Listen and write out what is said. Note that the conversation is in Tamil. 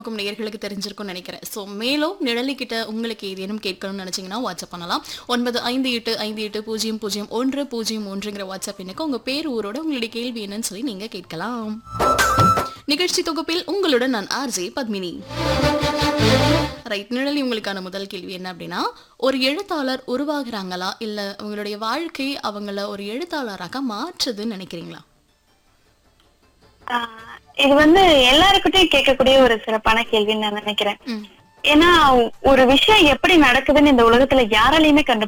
இருக்கும் நேயர்களுக்கு தெரிஞ்சிருக்கும்னு நினைக்கிறேன் ஸோ மேலும் நிழலி கிட்ட உங்களுக்கு ஏதேனும் கேட்கணும்னு நினைச்சீங்கன்னா வாட்ஸ்அப் பண்ணலாம் ஒன்பது ஐந்து எட்டு ஐந்து எட்டு பூஜ்ஜியம் பூஜ்ஜியம் ஒன்று பூஜ்ஜியம் ஒன்றுங்கிற வாட்ஸ்அப் எண்ணுக்கு உங்க பேர் ஊரோட உங்களுடைய கேள்வி என்னன்னு சொல்லி நீங்க கேட்கலாம் நிகழ்ச்சி தொகுப்பில் உங்களுடன் நான் ஆர்ஜே பத்மினி ரைட் நிழலி உங்களுக்கான முதல் கேள்வி என்ன அப்படின்னா ஒரு எழுத்தாளர் உருவாகுறாங்களா இல்ல உங்களுடைய வாழ்க்கை அவங்கள ஒரு எழுத்தாளராக மாற்றுதுன்னு நினைக்கிறீங்களா ஆஹ் இது வந்து எல்லாருக்கிட்டையும் கேட்கக்கூடிய ஒரு சிறப்பான கேள்வின்னு நான் நினைக்கிறேன் ம் ஏன்னா ஒரு விஷயம் எப்படி நடக்குதுன்னு இந்த உலகத்துல யாராலையுமே கண்டுபிடிக்க